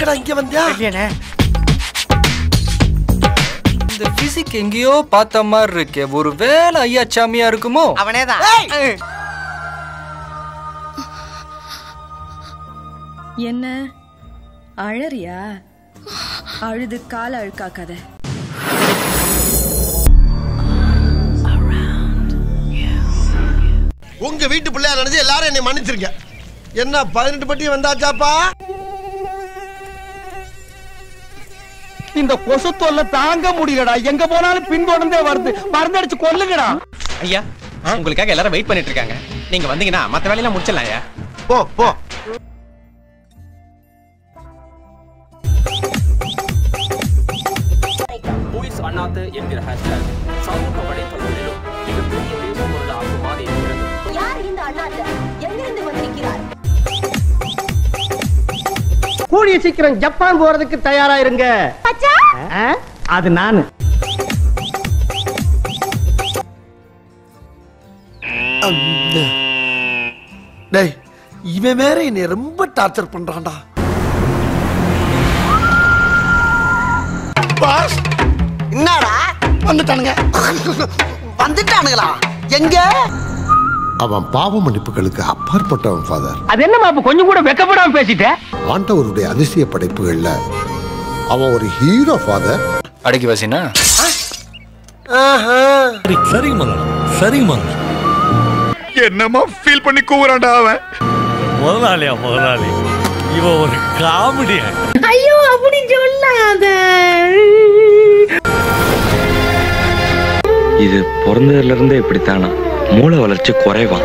எங்கடா இங்க வந்தியா இல்லையானே இந்த பிசிக் எங்கேயோ பார்த்த மாதிரி இருக்கே ஒரு வேலை ஐயா சாமியா இருக்குமோ அவனே தான் என்ன அழறியா அழுது கால அழுக்காக்காத உங்க வீட்டு பிள்ளையா நினைச்சு எல்லாரும் என்னை மன்னிச்சிருங்க என்ன பதினெட்டு பட்டி வந்தாச்சாப்பா இந்த கொசு தொல்லை தாங்க முடியலடா எங்க போனாலும் பின்தொடர்ந்தே வருது மருந்தடிச்சு கொல்லுங்கடா ஐயா உங்களுக்காக எல்லாரும் வெயிட் பண்ணிட்டு இருக்காங்க நீங்க வந்தீங்கன்னா மத்த வேலையெல்லாம் முடிச்சிடலாம் ஐயா போ போ மூவிஸ் அண்ணாத்து என்கிற ஹேஷ்டேக் சமூக வலைத்தளங்களிலும் மிகப்பெரிய பேசுபொருளாக மாறி இருக்கிறது யார் இந்த அண்ணாத்த எங்கிருந்து வந்திருக்கிறார் கூடிய சீக்கிரம் ஜப்பான் போறதுக்கு தயாரா இருங்க ஆ? அது நானு டேய் இவன் வேற என்னை ரொம்ப டார்ச்சர் பண்றான்டா பாஸ் என்னடா வந்துட்டானுங்க வந்துட்டானுங்களா எங்க அவன் பாவ மன்னிப்புகளுக்கு அப்பாற்பட்டவன் ஃபாதர் அது என்னமா அப்ப கொஞ்சம் கூட வெக்கப்படாம பேசிட்ட ஆண்டவருடைய அதிசய படைப்புகள்ல அவன் ஒரு ஹீரோ ஃபாதர் அடக்கி வாசினா சரிங்க மகன் சரிங்க மகன் என்னமா ஃபீல் பண்ணி கூவுறான்டா அவன் முதலாளியா முதலாளி இவன் ஒரு காமெடியா ஐயோ அப்படி சொல்லாத இது பிறந்ததுல இருந்தே இப்படித்தானா மூளை வளர்ச்சி குறைவான்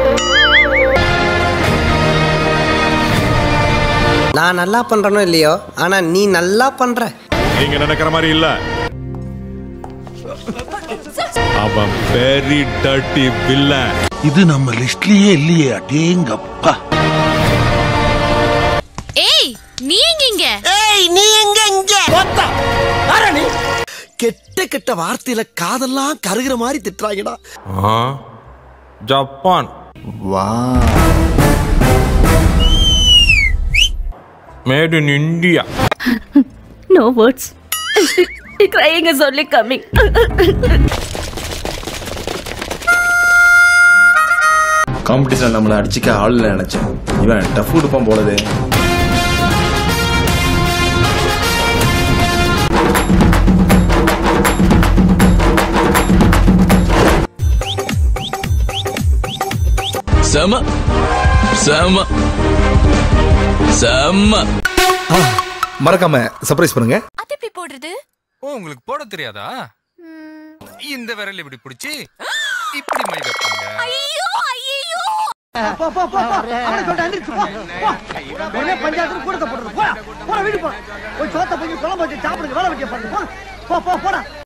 நான் நல்லா பண்றனோ இல்லையோ ஆனா நீ நல்லா பண்ற நீங்க நினைக்கிற மாதிரி இல்ல அவன் வெரி டர்ட்டி வில்லன் இது நம்ம லிஸ்ட்லயே இல்லையே அடேங்கப்பா ஏய் நீ எங்க இங்க ஏய் நீ எங்க இங்க கெட்ட கெட்ட வார்த்தையில காதெல்லாம் கருகிற மாதிரி திட்டுறாங்கடா ஜப்பான் வா made in India no words crying is only coming competition நம்மளை அடிச்சுக்க ஆள் இல்லை நினைச்சேன் இவன் டஃப் கொடுப்பான் போலதே செம செம செம்ம மறக்காம சர்ப்ரைஸ் பண்ணுங்க அது எப்படி போடுறது ஓ உங்களுக்கு போட தெரியாதா இந்த விரல் இப்படி பிடிச்சி இப்படி மை வைப்பாங்க ஐயோ ஐயோ போ போ போ போ அவனை சொல்லிட்டு எந்திரிச்சு போ போ. உடனே பஞ்சாயத்துல கூட்டத்தை போடுறது போடா போடா வீடு போ போய் சோத்த போய் குழம்பு வச்சு சாப்பிடுங்க வேலை வெட்டிய பாருங்க போ போ போ போடா